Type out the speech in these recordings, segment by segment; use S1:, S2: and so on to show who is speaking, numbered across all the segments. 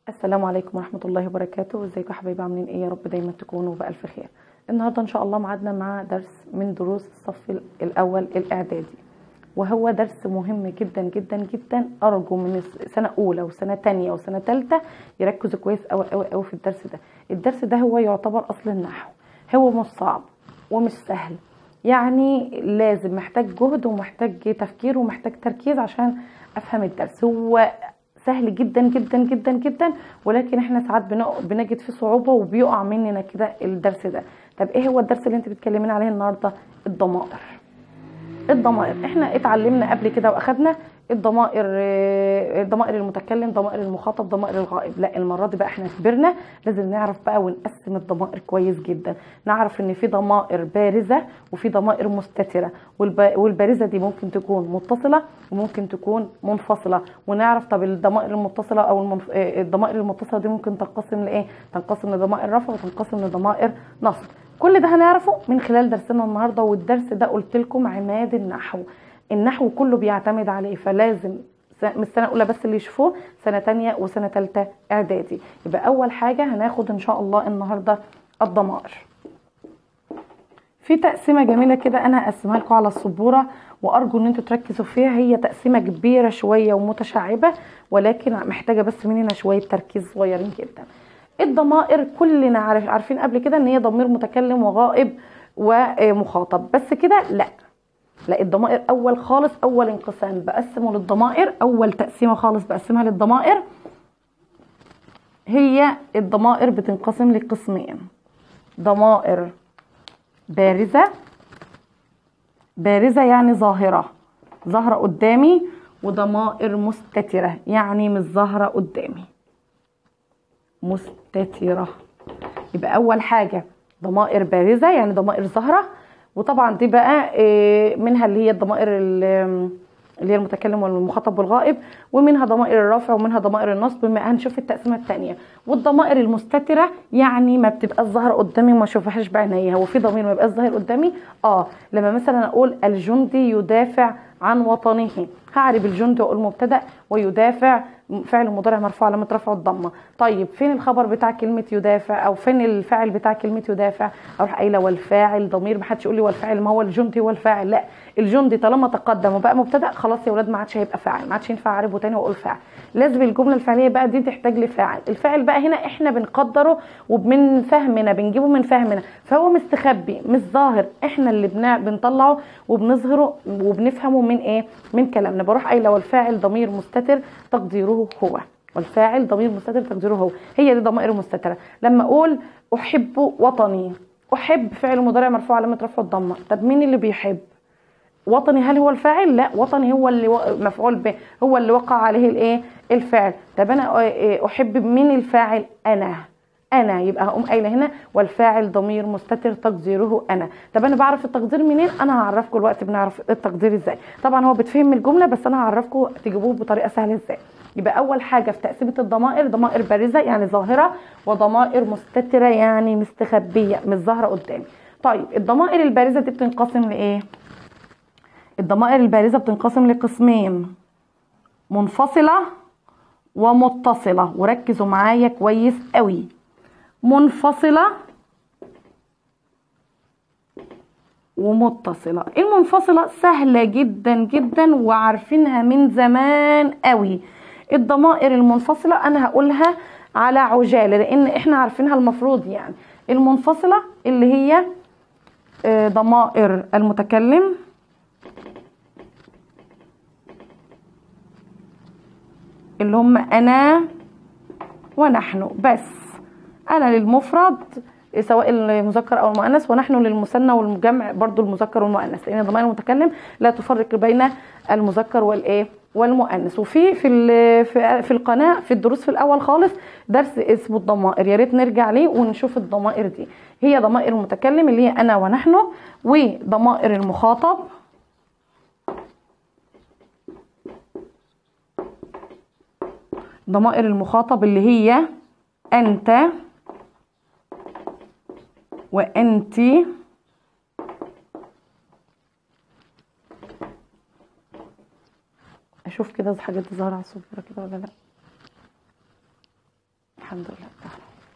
S1: السلام عليكم ورحمة الله وبركاته ازيكم يا حبايبي عاملين ايه يا رب دايما تكونوا بألف خير النهاردة ان شاء الله معادنا مع درس من دروس الصف الاول الاعدادي وهو درس مهم جدا جدا جدا ارجو من سنة اولى وسنة تانية وسنة تالتة يركزوا كويس اوي اوي اوي في الدرس ده الدرس ده هو يعتبر اصل النحو هو مش صعب ومش سهل يعني لازم محتاج جهد ومحتاج تفكير ومحتاج تركيز عشان افهم الدرس هو سهل جدا جدا جدا جدا ولكن احنا ساعات بنجد فيه صعوبه وبيقع مننا كده الدرس ده طب ايه هو الدرس اللي انت بتكلمين عليه النهارده الضمائر الضمائر احنا اتعلمنا قبل كده واخدنا الضمائر ضمائر المتكلم ضمائر المخاطب ضمائر الغائب لا المره دي بقى احنا كبرنا لازم نعرف بقى ونقسم الضمائر كويس جدا نعرف ان في ضمائر بارزه وفي ضمائر مستتره والبارزه دي ممكن تكون متصله وممكن تكون منفصله ونعرف طب الضمائر المتصله او المنف... الضمائر المتصله دي ممكن تنقسم لايه تنقسم لضمائر رفع وتنقسم لضمائر نصب كل ده هنعرفه من خلال درسنا النهارده والدرس ده قلت لكم عماد النحو النحو كله بيعتمد عليه فلازم من السنة الأولى بس اللي يشوفوه سنة تانية وسنة تالتة إعدادي يبقى أول حاجة هناخد إن شاء الله النهاردة الضمائر في تقسيمة جميلة كده أنا هقسمها لكم على السبورة وأرجو إن أنتوا تركزوا فيها هي تقسيمة كبيرة شوية ومتشعبة ولكن محتاجة بس مننا شوية تركيز صغيرين جدا الضمائر كلنا عارف عارفين قبل كده إن هي ضمير متكلم وغائب ومخاطب بس كده لأ لا الضمائر اول خالص اول انقسام بقسمه للضمائر اول تقسيمه خالص بقسمها للضمائر هي الضمائر بتنقسم لقسمين ضمائر بارزه بارزه يعني ظاهره ظاهره قدامي وضمائر مستتره يعني مش ظاهره قدامي مستتره يبقى اول حاجه ضمائر بارزه يعني ضمائر ظاهره وطبعا دي بقى منها اللي هي الضمائر اللي هي المتكلم والمخاطب والغائب ومنها ضمائر الرفع ومنها ضمائر النصب بما هنشوف التقسيمه الثانيه والضمائر المستتره يعني ما بتبقاش ظاهره قدامي وما اشوفهاش بعينيا هو في ضمير ما يبقاش ظاهر قدامي اه لما مثلا اقول الجندي يدافع عن وطنه هعرب الجندي واقول مبتدا ويدافع فعل مضارع مرفوع علامه رفعه الضمه طيب فين الخبر بتاع كلمه يدافع او فين الفاعل بتاع كلمه يدافع اروح قايله والفاعل ضمير ما حدش يقول لي والفاعل ما هو الجندي هو الفاعل لا الجندي طالما تقدم وبقى مبتدا خلاص يا ولاد ما عادش هيبقى فاعل ما عادش ينفع اعربه تاني واقول فاعل لازم الجمله الفعليه بقى دي تحتاج لفاعل الفاعل بقى هنا احنا بنقدره ومن فهمنا بنجيبه من فهمنا فهو مستخبي مش ظاهر احنا اللي بنا بنطلعه وبنظهره وبنفهمه من ايه من كلامنا بروح قايله والفاعل ضمير مستتر تقديره هو والفاعل ضمير مستتر تقديره هو هي دي ضمائر مستتره لما اقول احب وطني احب فعل مضارع مرفوع علامه رفعه الضمه طب مين اللي بيحب وطني هل هو الفاعل لا وطني هو اللي مفعول به هو اللي وقع عليه الايه الفعل طب انا احب من الفاعل انا انا يبقى هقوم قايله هنا والفاعل ضمير مستتر تقديره انا طب انا بعرف التقدير منين انا هعرفكم الوقت بنعرف التقدير ازاي طبعا هو بتفهم الجمله بس انا هعرفكم تجيبوه بطريقه سهله ازاي يبقى اول حاجه في تقسيمه الضمائر ضمائر بارزه يعني ظاهره وضمائر مستتره يعني مستخبيه مش ظاهره قدامي طيب الضمائر البارزه دي بتنقسم لايه الضمائر البارزه بتنقسم لقسمين منفصله ومتصله وركزوا معايا كويس قوي منفصله ومتصله المنفصله سهله جدا جدا وعارفينها من زمان قوي الضمائر المنفصله انا هقولها على عجاله لان احنا عارفينها المفروض يعني المنفصله اللي هي ضمائر المتكلم اللي هم انا ونحن بس انا للمفرد سواء المذكر او المؤنث ونحن للمثنى والجمع برضو المذكر والمؤنث لان ضمائر المتكلم لا تفرق بين المذكر والايه والمؤنث وفي في في في القناه في الدروس في الاول خالص درس اسمه الضمائر يا ريت نرجع ليه ونشوف الضمائر دي هي ضمائر المتكلم اللي هي انا ونحن وضمائر المخاطب ضمائر المخاطب اللي هي انت وانت اشوف كده حاجات ظاهره على الصوره كده ولا لا الحمد لله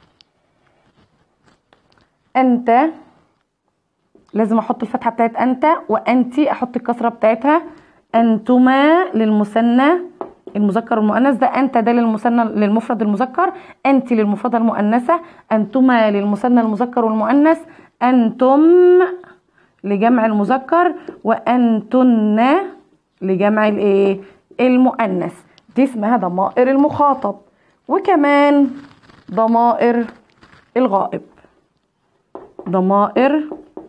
S1: انت لازم احط الفتحه بتاعت انت وانتي احط الكسره بتاعتها انتما للمثنى المذكر والمؤنث ده انت ده للمثنى للمفرد المذكر انت للمفرده المؤنثه انتما للمثنى المذكر والمؤنث انتم لجمع المذكر وانتن لجمع الايه المؤنث دي اسمها ضمائر المخاطب وكمان ضمائر الغائب ضمائر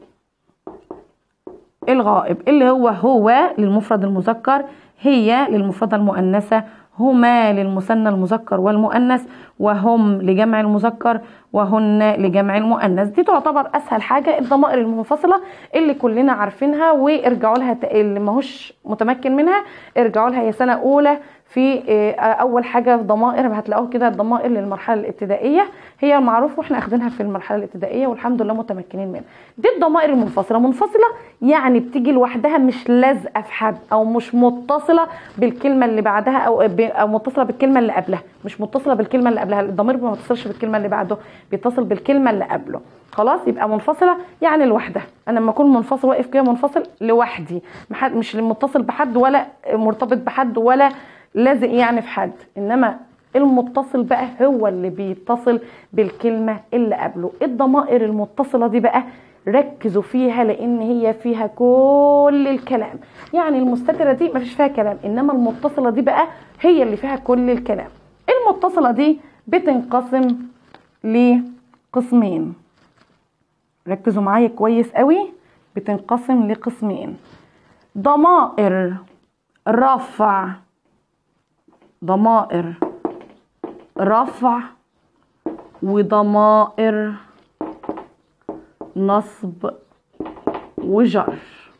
S1: الغائب اللي هو هو للمفرد المذكر هي للمفردة المؤنثة هما للمثنى المذكر والمؤنث وهم لجمع المذكر وهن لجمع المؤنث دي تعتبر اسهل حاجه الضمائر المنفصله اللي كلنا عارفينها وارجعوا لها اللي ماهوش متمكن منها ارجعوا لها يا سنه اولى في اول حاجه في ضمائر هتلاقوها كده الضمائر للمرحله الابتدائيه هي المعروف واحنا اخدينها في المرحله الابتدائيه والحمد لله متمكنين منها دي الضمائر المنفصله منفصله يعني بتيجي لوحدها مش لازقه في حد او مش متصله بالكلمه اللي بعدها او او متصله بالكلمه اللي قبلها مش متصله بالكلمه اللي قبلها الضمير ما بيتصلش بالكلمه اللي بعده بيتصل بالكلمه اللي قبله خلاص يبقى منفصله يعني لوحدها انا لما اكون منفصل واقف كده منفصل لوحدي مش متصل بحد ولا مرتبط بحد ولا لازق يعني في حد انما المتصل بقى هو اللي بيتصل بالكلمة اللي قبله الضمائر المتصلة دي بقى ركزوا فيها لان هي فيها كل الكلام يعني المستترة دي مفيش فيها كلام انما المتصلة دي بقى هي اللي فيها كل الكلام المتصلة دي بتنقسم لقسمين ركزوا معايا كويس قوي بتنقسم لقسمين ضمائر رفع ضمائر رفع وضمائر نصب وجر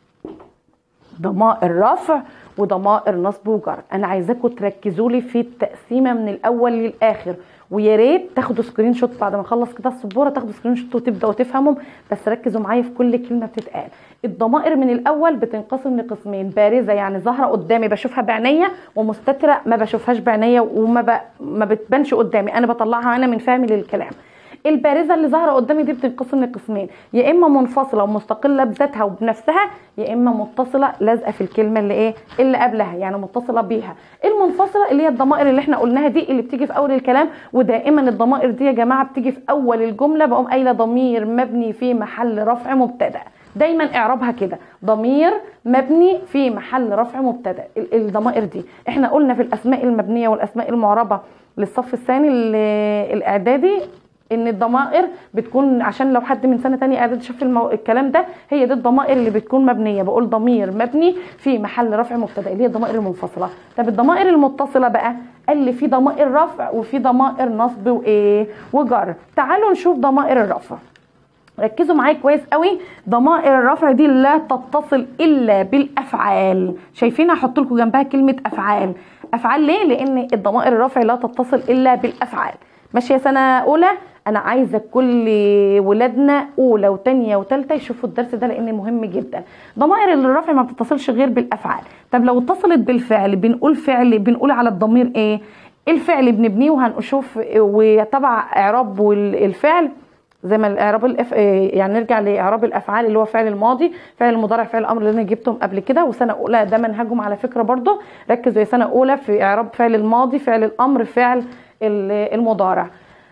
S1: ضمائر رفع وضمائر نصب وجر انا عايزاكم تركزوا لي في التقسيمه من الاول للاخر ويا ريت تاخدوا سكرين شوت بعد ما اخلص كده السبوره تاخدوا سكرين شوت وتبداوا تفهموا بس ركزوا معايا في كل كلمه بتتقال الضمائر من الاول بتنقسم لقسمين بارزه يعني ظاهره قدامي بشوفها بعينيا ومستتره ما بشوفهاش بعينيا وما ب... ما بتبانش قدامي انا بطلعها انا من فهمي للكلام البارزه اللي ظاهره قدامي دي بتنقسم لقسمين يا اما منفصله ومستقله بذاتها وبنفسها يا اما متصله لازقه في الكلمه اللي ايه اللي قبلها يعني متصله بيها المنفصله اللي هي الضمائر اللي احنا قلناها دي اللي بتيجي في اول الكلام ودائما الضمائر دي يا جماعه بتيجي في اول الجمله بقوم قايله ضمير مبني في محل رفع مبتدا دايما اعرابها كده ضمير مبني في محل رفع مبتدا الضمائر دي احنا قلنا في الاسماء المبنيه والاسماء المعربه للصف الثاني الاعدادي ان الضمائر بتكون عشان لو حد من سنه تانية اعدادي شاف المو... الكلام ده هي دي الضمائر اللي بتكون مبنيه بقول ضمير مبني في محل رفع مبتدا اللي هي الضمائر المنفصله طب الضمائر المتصله بقى قال لي في ضمائر رفع وفي ضمائر نصب وايه وجر تعالوا نشوف ضمائر الرفع ركزوا معايا كويس قوي ضمائر الرفع دي لا تتصل الا بالافعال شايفين هحط لكم جنبها كلمه افعال افعال ليه لان الضمائر الرفع لا تتصل الا بالافعال ماشيه سنه اولى انا عايزه كل ولادنا اولى وثانيه وثالثه يشوفوا الدرس ده لان مهم جدا ضمائر الرفع ما بتتصلش غير بالافعال طب لو اتصلت بالفعل بنقول فعل بنقول على الضمير ايه الفعل بنبنيه وهنشوف وطبع اعراب الفعل زي ما الاعراب الأف... يعني نرجع لاعراب الافعال اللي هو فعل الماضي فعل المضارع فعل الامر اللي انا جبتهم قبل كده وسنه اولى ده منهجهم على فكره برضو ركزوا يا سنه اولى في اعراب فعل الماضي فعل الامر فعل المضارع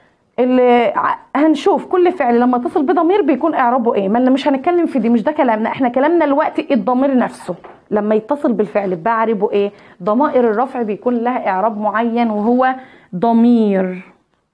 S1: اللي هنشوف كل فعل لما اتصل بضمير بيكون اعرابه ايه ما مش هنتكلم في دي مش ده كلامنا احنا كلامنا دلوقتي الضمير نفسه لما يتصل بالفعل بعربه ايه ضمائر الرفع بيكون لها اعراب معين وهو ضمير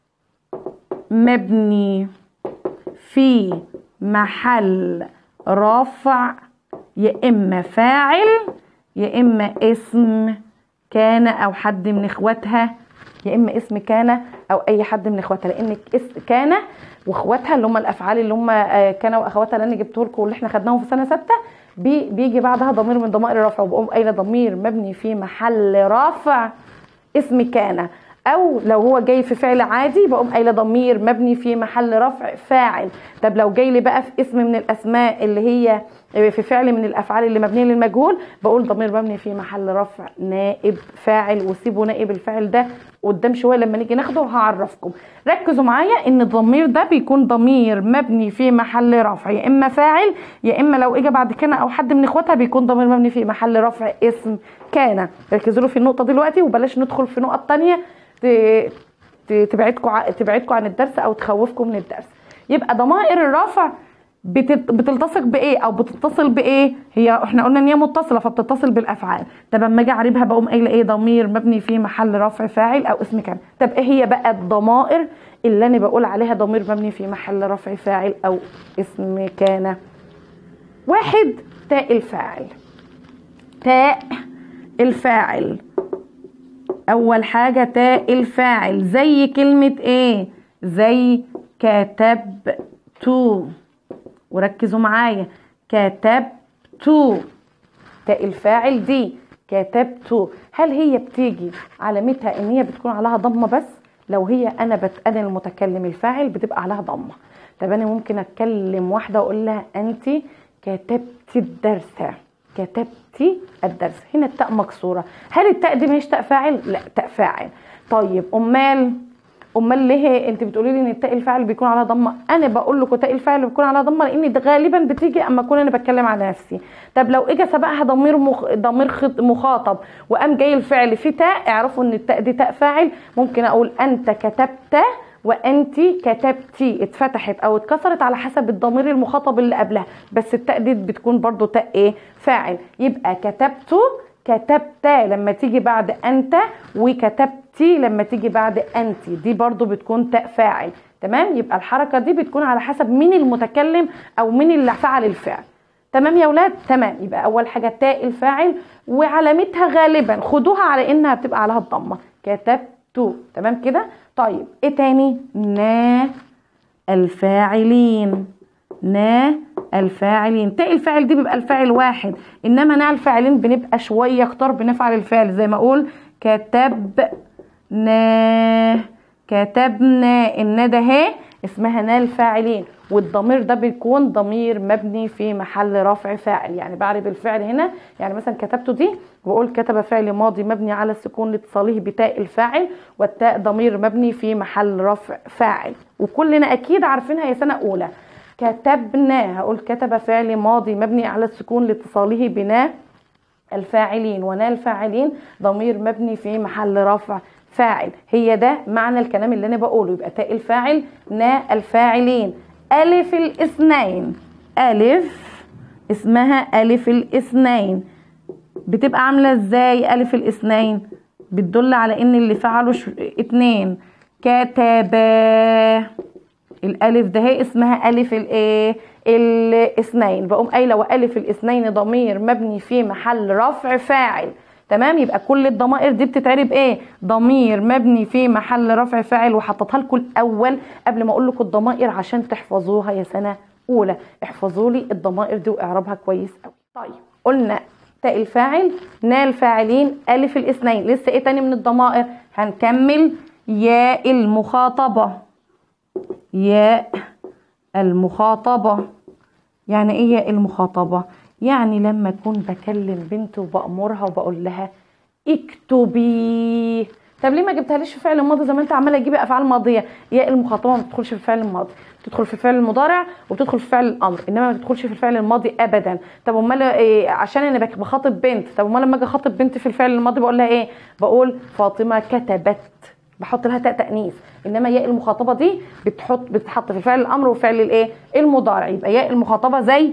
S1: مبني في محل رفع يا اما فاعل يا اما اسم كان او حد من اخواتها يا اما اسم كان او اي حد من اخواتها لان كان واخواتها اللي هم الافعال اللي هم كان واخواتها اللي انا جبته لكم واللي احنا خدناهم في سنه سته بي بيجي بعدها ضمير من ضمائر الرفع وبقوم قايله ضمير مبني في محل رفع اسم كان او لو هو جاي في فعل عادي بقوم قايله ضمير مبني في محل رفع فاعل طب لو جاي لي بقى في اسم من الاسماء اللي هي في فعل من الافعال اللي مبنيه للمجهول بقول ضمير مبني في محل رفع نائب فاعل وسيبوا نائب الفاعل ده قدام شويه لما نيجي ناخده هعرفكم ركزوا معايا ان الضمير ده بيكون ضمير مبني في محل رفع يا اما فاعل يا اما لو اجى بعد كده او حد من اخواتها بيكون ضمير مبني في محل رفع اسم كان ركزوا له في النقطه دلوقتي وبلاش ندخل في نقط تانية تبعدكم تبعدكم عن الدرس او تخوفكم من الدرس يبقى ضمائر الرفع بتلتصق بايه او بتتصل بايه هي احنا قلنا ان هي متصله فبتتصل بالافعال طب اما اجي اعربها بقوم قايله ايه ضمير مبني في محل رفع فاعل او اسم كان طب ايه هي بقى الضمائر اللي انا بقول عليها ضمير مبني في محل رفع فاعل او اسم كان واحد تاء الفاعل تاء الفاعل اول حاجه تاء الفاعل زي كلمه ايه زي كتبت وركزوا معايا كتبت تاء الفاعل دي كتبت هل هي بتيجي علامتها ان هي بتكون عليها ضمه بس لو هي انا بت انا المتكلم الفاعل بتبقى عليها ضمه طب انا ممكن اتكلم واحده واقول لها انت كتبتي الدرس كتبتي الدرس هنا التاء مكسوره هل التاء دي مش تاء فاعل لا تاء فاعل طيب امال امال ليه انت بتقولي لي ان التاء الفاعل بيكون على ضمه انا بقول لكم تاء الفاعل بيكون على ضمه لان ده غالبا بتيجي اما اكون انا بتكلم على نفسي طب لو اجى سبقها ضمير مخ... ضمير خط... مخاطب وقام جاي الفعل في تاء اعرفوا ان التاء دي تاء فاعل ممكن اقول انت كتبت وانت كتبتي اتفتحت او اتكسرت على حسب الضمير المخاطب اللي قبلها بس التاء دي بتكون برضو تاء ايه فاعل يبقى كتبت كتبت لما تيجي بعد انت وكتبتي لما تيجي بعد انت دي برضو بتكون تاء فاعل تمام يبقى الحركه دي بتكون على حسب مين المتكلم او مين اللي فعل الفعل تمام يا اولاد تمام يبقى اول حاجه تاء الفاعل وعلامتها غالبا خدوها على انها بتبقى عليها الضمه كتبت تمام كده طيب ايه تاني نا الفاعلين نا الفاعلين تاء الفاعل دي بيبقى الفاعل واحد انما نا الفاعلين بنبقى شويه كتار بنفعل الفعل زي ما اقول كتبنا كتبنا النا ده اهي اسمها نا الفاعلين والضمير ده بيكون ضمير مبني في محل رفع فاعل يعني بعرب الفعل هنا يعني مثلا كتبته دي واقول كتب فعل ماضي مبني على السكون لاتصاله بتاء الفاعل والتاء ضمير مبني في محل رفع فاعل وكلنا اكيد عارفينها يا سنه اولى كتبنا هقول كتب فعل ماضي مبني على السكون لاتصاله بنا الفاعلين ونا الفاعلين ضمير مبني في محل رفع فاعل هي ده معنى الكلام اللي انا بقوله يبقى تاء الفاعل نا الفاعلين الف الاثنين الف اسمها الف الاثنين بتبقى عامله ازاي الف الاثنين بتدل على ان اللي فعلوا اتنين كتبا الالف ده هي اسمها الف الايه الاثنين بقوم قايله والف الاثنين ضمير مبني في محل رفع فاعل تمام يبقى كل الضمائر دي بتتعرب ايه ضمير مبني في محل رفع فاعل وحطيتها لكم الاول قبل ما اقول لكم الضمائر عشان تحفظوها يا سنه اولى احفظوا لي الضمائر دي واعربها كويس قوي طيب قلنا تاء الفاعل نا الفاعلين الف الاثنين لسه ايه تاني من الضمائر هنكمل ياء المخاطبه ياء المخاطبه يعني ايه ياء المخاطبه يعني لما اكون بكلم بنت وبامرها وبقول لها اكتبي طب ليه ما جبتهاليش في فعل الماضي زي ما انت عماله تجيبي افعال ماضيه ياء المخاطبه ما بتدخلش في الفعل الماضي تدخل في الفعل المضارع وبتدخل في فعل الامر انما ما بتدخلش في الفعل الماضي ابدا طب امال إيه عشان انا بخاطب بنت طب امال لما اجي اخاطب بنت في الفعل الماضي بقول لها ايه بقول فاطمه كتبت بحط لها تاء تانيث انما ياء المخاطبه دي بتحط بتتحط في فعل الامر وفعل الايه المضارع يبقى ياء المخاطبه زي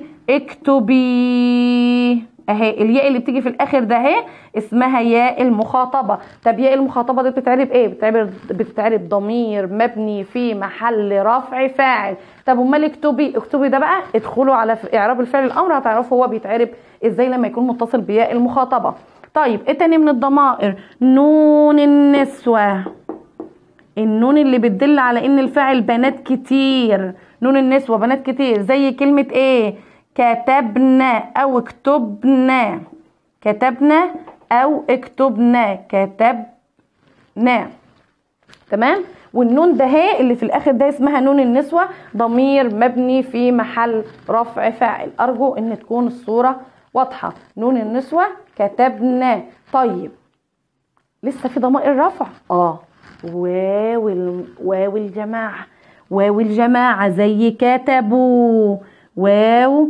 S1: اكتبي اهي الياء اللي بتيجي في الاخر ده اهي اسمها ياء المخاطبه طب ياء المخاطبه دي بتتعرب ايه بتتعرب بتتعرب ضمير مبني في محل رفع فاعل طب امال اكتبي اكتبي ده بقى ادخلوا على اعراب الفعل الامر هتعرفوا هو بيتعرب ازاي لما يكون متصل بياء المخاطبه طيب ايه تاني من الضمائر نون النسوه النون اللي بتدل على ان الفاعل بنات كتير نون النسوة بنات كتير زي كلمة ايه كتبنا او اكتبنا كتبنا او اكتبنا كتبنا تمام والنون ده هي اللي في الاخر ده اسمها نون النسوه ضمير مبني في محل رفع فاعل ارجو ان تكون الصوره واضحه نون النسوه كتبنا طيب لسه في ضمائر رفع اه واو ال- واو الجماعه واو الجماعه زي كتبوا واو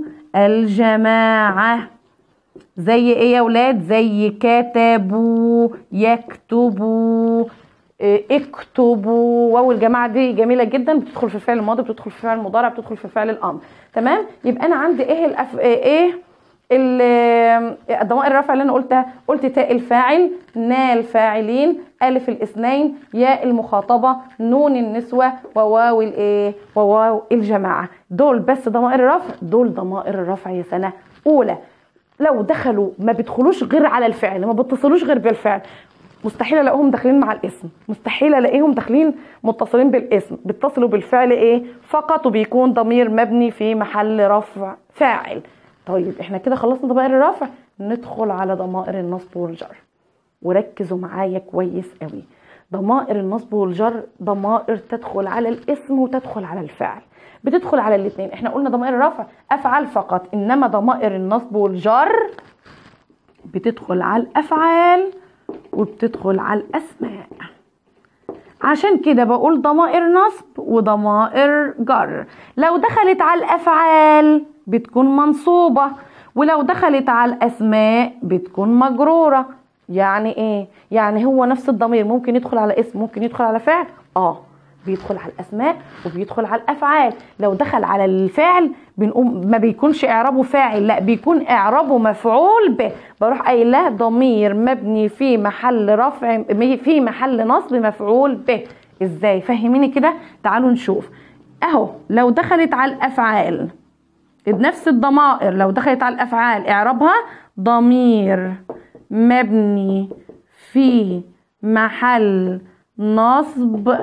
S1: الجماعه زي ايه يا ولاد زي كتبوا يكتبوا إيه، اكتبوا واو الجماعه دي جميله جدا بتدخل في الفعل الماضي بتدخل في الفعل المضارع بتدخل في فعل الامر تمام يبقى انا عندي ايه الأف... ايه ال- الضمائر الرفع اللي انا قلتها قلت تاء الفاعل نا الفاعلين الف الاثنين ياء المخاطبه نون النسوه وواو الايه وواو الجماعه دول بس ضمائر الرفع دول ضمائر الرفع يا سنه اولى لو دخلوا ما بيدخلوش غير على الفعل ما بيتصلوش غير بالفعل مستحيل الاقيهم داخلين مع الاسم مستحيل الاقيهم داخلين متصلين بالاسم بيتصلوا بالفعل ايه فقط وبيكون ضمير مبني في محل رفع فاعل طيب احنا كده خلصنا ضمائر الرفع ندخل على ضمائر النصب والجر وركزوا معايا كويس قوي ضمائر النصب والجر ضمائر تدخل على الاسم وتدخل على الفعل بتدخل على الاثنين احنا قلنا ضمائر الرفع افعال فقط انما ضمائر النصب والجر بتدخل على الافعال وبتدخل على الاسماء عشان كده بقول ضمائر نصب وضمائر جر لو دخلت على الافعال بتكون منصوبه ولو دخلت على الاسماء بتكون مجروره يعني ايه يعني هو نفس الضمير ممكن يدخل على اسم ممكن يدخل على فعل اه بيدخل على الاسماء وبيدخل على الافعال لو دخل على الفعل بنقوم ما بيكونش اعرابه فاعل لا بيكون اعرابه مفعول به بروح قايله ضمير مبني في محل رفع في محل نصب مفعول به ازاي فهميني كده تعالوا نشوف اهو لو دخلت على الافعال بنفس الضمائر لو دخلت على الافعال اعرابها ضمير مبني في محل نصب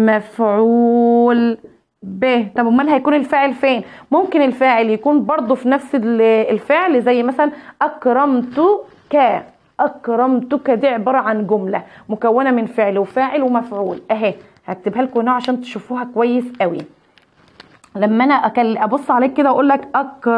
S1: مفعول به طب امال هيكون الفاعل فين ممكن الفاعل يكون برضو في نفس ال- الفعل زي مثلا اكرمتك اكرمتك دي عباره عن جمله مكونه من فعل وفاعل ومفعول اهي هكتبها لكم هنا عشان تشوفوها كويس قوي لما انا أكل ابص عليك كده واقول لك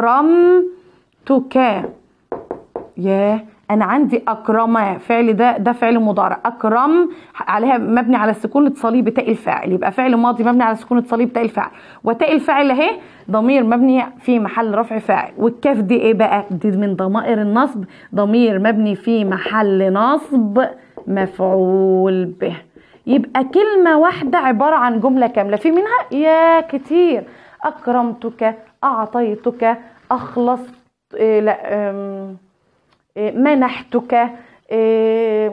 S1: اكرمتك ياه انا عندي اكرم فعل ده ده فعل مضارع اكرم عليها مبني على السكون الاتصالي بتاء الفاعل يبقى فعل ماضي مبني على السكون الاتصالي بتاء الفاعل وتاء الفاعل اهي ضمير مبني في محل رفع فاعل والكاف دي ايه بقى دي من ضمائر النصب ضمير مبني في محل نصب مفعول به يبقى كلمة واحدة عبارة عن جملة كاملة في منها يا كتير أكرمتك أعطيتك أخلصت إيه لا أم إيه، منحتك إيه،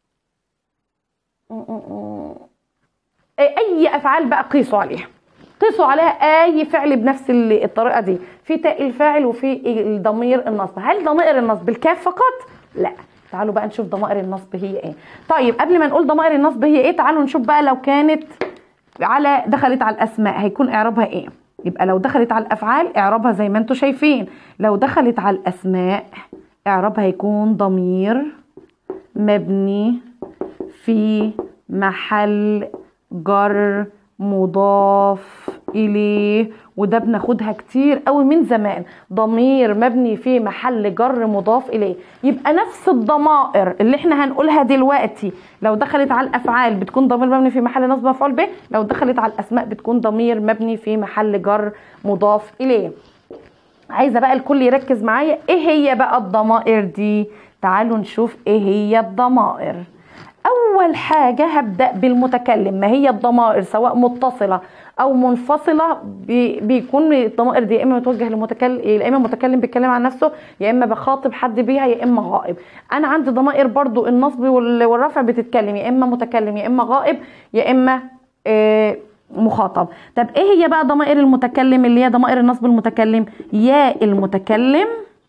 S1: اي افعال بقى قيسوا عليها قيسوا عليها اي فعل بنفس ال- الطريقه دي في تاء الفاعل وفي الضمير النصب هل ضمائر النصب بالكاف فقط لا تعالوا بقى نشوف ضمائر النصب هي ايه طيب قبل ما نقول ضمائر النصب هي ايه تعالوا نشوف بقى لو كانت على دخلت على الاسماء هيكون اعرابها ايه يبقى لو دخلت على الافعال اعرابها زي ما انتم شايفين لو دخلت على الاسماء اعرابها هيكون ضمير مبني في محل جر مضاف اليه وده بناخدها كتير قوي من زمان ضمير مبني في محل جر مضاف اليه يبقى نفس الضمائر اللي احنا هنقولها دلوقتي لو دخلت على الافعال بتكون ضمير مبني في محل نصب مفعول به لو دخلت على الاسماء بتكون ضمير مبني في محل جر مضاف اليه عايزه بقى الكل يركز معايا ايه هي بقى الضمائر دي تعالوا نشوف ايه هي الضمائر اول حاجه هبدا بالمتكلم ما هي الضمائر سواء متصله او منفصله بي بيكون الضمائر دي يا اما متوجه للمتكلم يا اما المتكلم بيتكلم عن نفسه يا اما بخاطب حد بيها يا اما غائب انا عندي ضمائر برضو النصب وال- والرفع بتتكلم يا اما متكلم يا اما غائب يا اما آه مخاطب طب ايه هي بقى ضمائر المتكلم اللي هي ضمائر النصب المتكلم يا المتكلم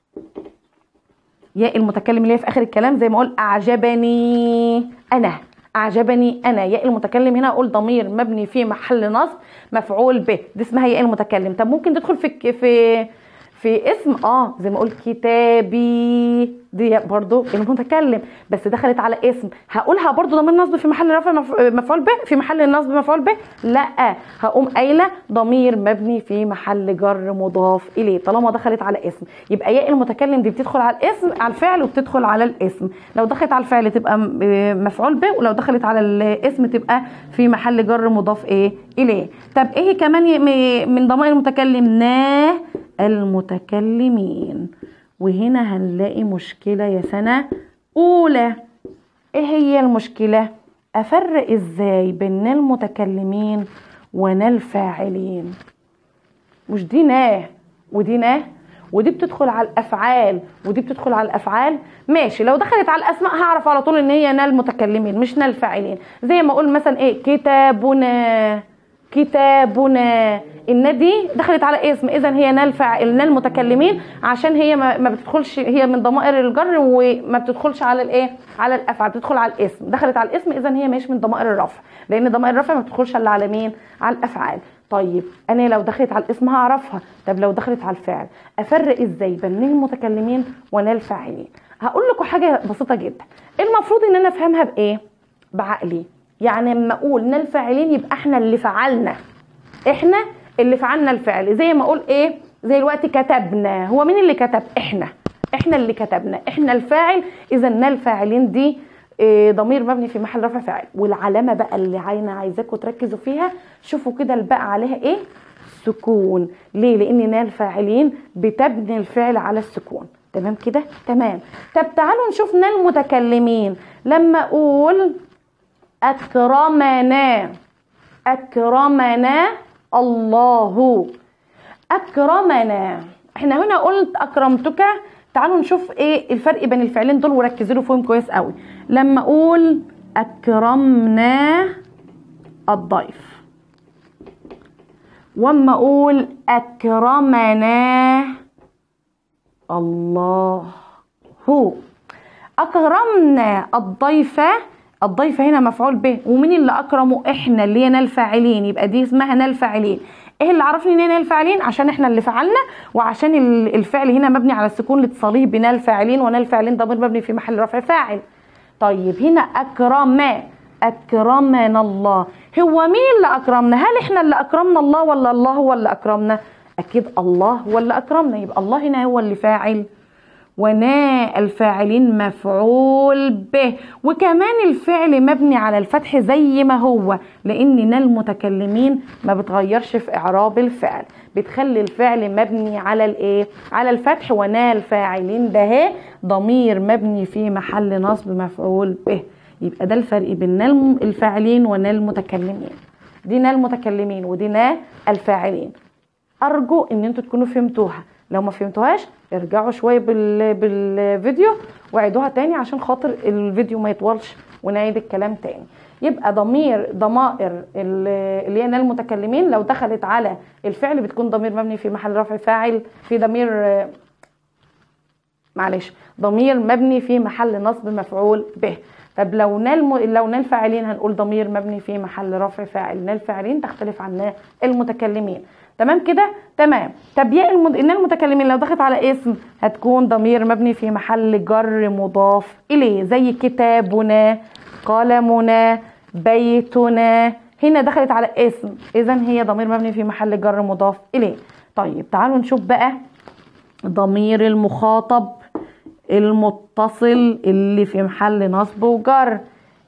S1: يا المتكلم اللي هي في اخر الكلام زي ما اقول اعجبني انا اعجبني انا يا المتكلم هنا اقول ضمير مبني في محل نصب مفعول به دي اسمها يا المتكلم طب ممكن تدخل في في في اسم اه زي ما اقول كتابي دي برضو المتكلم بس دخلت على اسم هقولها برضو ضمير نصب في محل رفع مف- مفعول به في محل النصب مفعول به لا هقوم قايله ضمير مبني في محل جر مضاف اليه طالما دخلت على اسم يبقى ياء المتكلم دي بتدخل على الاسم على الفعل وبتدخل على الاسم لو دخلت على الفعل تبقى م- آه مفعول به ولو دخلت على الاسم تبقى في محل جر مضاف ايه اليه طب ايه كمان ي- م- من ضمائر المتكلم نا المتكلمين وهنا هنلاقي مشكلة يا سنة أولى إيه هي المشكلة؟ أفرق إزاي بين المتكلمين ونا الفاعلين مش دي ناه ودي ناه ودي بتدخل على الافعال ودي بتدخل على الافعال ماشي لو دخلت على الاسماء هعرف على طول ان هي نا المتكلمين مش نا الفاعلين زي ما اقول مثلا ايه كتابنا كتابنا النا دي دخلت على اسم اذا هي نا الفاعل نا المتكلمين عشان هي ما ما بتدخلش هي من ضمائر الجر وما بتدخلش على الايه على الافعال بتدخل على الاسم دخلت على الاسم اذا هي مش من ضمائر الرفع لان ضمائر الرفع ما بتدخلش الا على مين على الافعال طيب انا لو دخلت على الاسم هعرفها طب لو دخلت على الفعل افرق ازاي بين المتكلمين ونا الفاعلين هقول لكم حاجه بسيطه جدا المفروض ان انا افهمها بايه بعقلي يعني اما اقول نا الفاعلين يبقى احنا اللي فعلنا احنا اللي فعلنا الفعل زي ما اقول ايه زي الوقت كتبنا هو مين اللي كتب احنا احنا اللي كتبنا احنا الفاعل اذا نا الفاعلين دي إيه، ضمير مبني في محل رفع فاعل والعلامه بقى اللي عاينه عايزاكم تركزوا فيها شوفوا كده الباء عليها ايه سكون ليه لان نا الفاعلين بتبني الفعل على السكون تمام كده تمام طب تعالوا نشوف نا المتكلمين لما اقول اكرمنا اكرمنا الله اكرمنا احنا هنا قلت اكرمتك تعالوا نشوف ايه الفرق بين الفعلين دول وركزوا له فيهم كويس قوي لما اقول اكرمنا الضيف واما اقول اكرمنا الله هو اكرمنا الضيفه الضيفه هنا مفعول به ومين اللي اكرمه احنا اللي هي نال فاعلين يبقى دي اسمها نال فاعلين ايه اللي عرفني ان هي نال فاعلين عشان احنا اللي فعلنا وعشان ال- الفعل هنا مبني على السكون لاتصاليه بنال فاعلين ونال فاعلين ضمير مبني في محل رفع فاعل طيب هنا اكرم اكرمنا الله هو مين اللي اكرمنا هل احنا اللي اكرمنا الله ولا الله هو اللي اكرمنا اكيد الله هو اللي اكرمنا يبقى الله هنا هو اللي فاعل ونا الفاعلين مفعول به وكمان الفعل مبني على الفتح زي ما هو لان نا المتكلمين ما بتغيرش في اعراب الفعل بتخلي الفعل مبني على الايه على الفتح ونا الفاعلين ده اهي ضمير مبني في محل نصب مفعول به يبقى ده الفرق بين نا الم- الفاعلين ونا المتكلمين دي نا المتكلمين ودي نا الفاعلين ارجو ان انتوا تكونوا فهمتوها لو ما فهمتوهاش ارجعوا شويه بال... بالفيديو وعيدوها تاني عشان خاطر الفيديو ما يطولش ونعيد الكلام تاني يبقى ضمير ضمائر ال- اللي هي نال المتكلمين لو دخلت على الفعل بتكون ضمير مبني في محل رفع فاعل في ضمير آه، معلش ضمير مبني في محل نصب مفعول به طب لو نال م... لو نال فاعلين هنقول ضمير مبني في محل رفع فاعل نال فاعلين تختلف عن نال المتكلمين تمام كده تمام طب ياء الم... نال المتكلمين لو دخلت على اسم هتكون ضمير مبني في محل جر مضاف اليه زي كتابنا قلمنا بيتنا هنا دخلت على اسم اذا هي ضمير مبني في محل جر مضاف اليه طيب تعالوا نشوف بقى ضمير المخاطب المتصل اللي في محل نصب وجر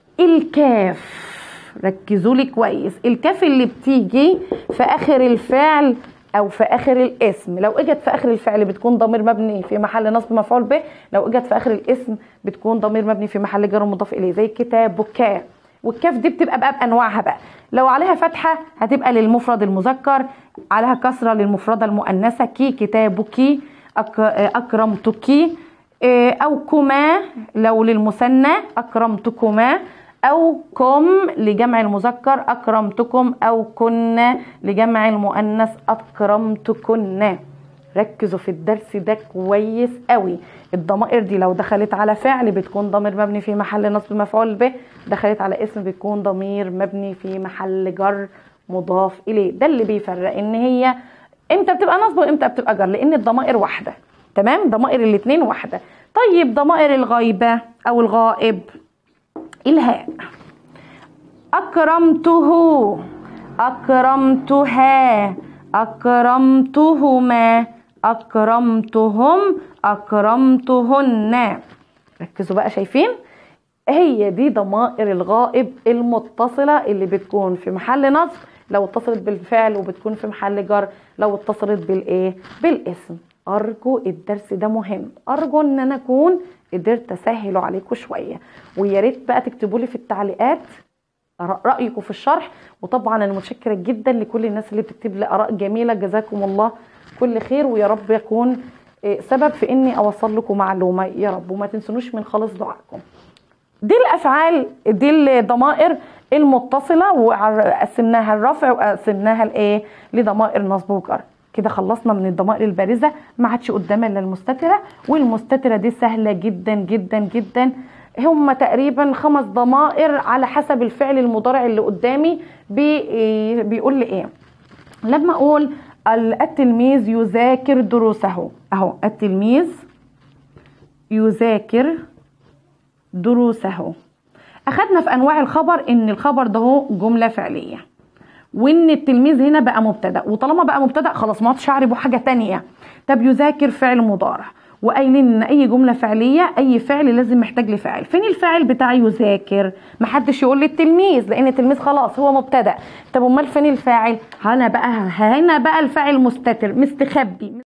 S1: الكاف ركزوا لي كويس الكاف اللي بتيجي في اخر الفعل او في اخر الاسم لو اجت في اخر الفعل بتكون ضمير مبني في محل نصب مفعول به لو اجت في اخر الاسم بتكون ضمير مبني في محل جر مضاف اليه زي كتابك والكاف دي بتبقى بقى بانواعها بقى لو عليها فتحه هتبقى للمفرد المذكر عليها كسره للمفرده المؤنثه كي كتابك أك- اكرمتك إيه، او كما لو للمثنى اكرمتكما او كم لجمع المذكر اكرمتكم او كنا لجمع المؤنث اكرمتكن ركزوا في الدرس ده كويس قوي الضمائر دي لو دخلت على فعل بتكون ضمير مبني في محل نصب مفعول به دخلت على اسم بتكون ضمير مبني في محل جر مضاف اليه ده اللي بيفرق ان هي امتى بتبقى نصب وامتى بتبقى جر لان الضمائر واحده تمام ضمائر الاتنين واحده طيب ضمائر الغيبه او الغائب الهاء اكرمته اكرمتها اكرمتهما اكرمتهم اكرمتهن ركزوا بقى شايفين هي دي ضمائر الغائب المتصلة اللي بتكون في محل نصب لو اتصلت بالفعل وبتكون في محل جر لو اتصلت بالايه بالاسم ارجو الدرس ده مهم ارجو ان انا اكون قدرت اسهله عليكم شويه ويا ريت بقى تكتبوا لي في التعليقات رايكم في الشرح وطبعا انا متشكره جدا لكل الناس اللي بتكتب لي اراء جميله جزاكم الله كل خير ويا رب يكون سبب في اني اوصل لكم معلومه يا رب وما تنسونوش من خالص دعائكم دي الافعال دي الضمائر المتصله وقسمناها الرفع وقسمناها الايه لضمائر نصب وجر كده خلصنا من الضمائر البارزه ما عادش قدامنا الا المستتره والمستتره دي سهله جدا جدا جدا هم تقريبا خمس ضمائر على حسب الفعل المضارع اللي قدامي بي بيقول لي ايه لما اقول التلميذ يذاكر دروسه اهو التلميذ يذاكر دروسه اخدنا في انواع الخبر ان الخبر ده هو جمله فعليه وان التلميذ هنا بقى مبتدا وطالما بقى مبتدا خلاص ما عادش اعربه حاجه تانية طب يذاكر فعل مضارع وقايلين ان اي جمله فعليه اي فعل لازم محتاج لفاعل فين الفاعل بتاع يذاكر محدش يقول لي التلميذ لان التلميذ خلاص هو مبتدا طب امال فين الفاعل هنا بقى هنا بقى الفاعل مستتر مستخبي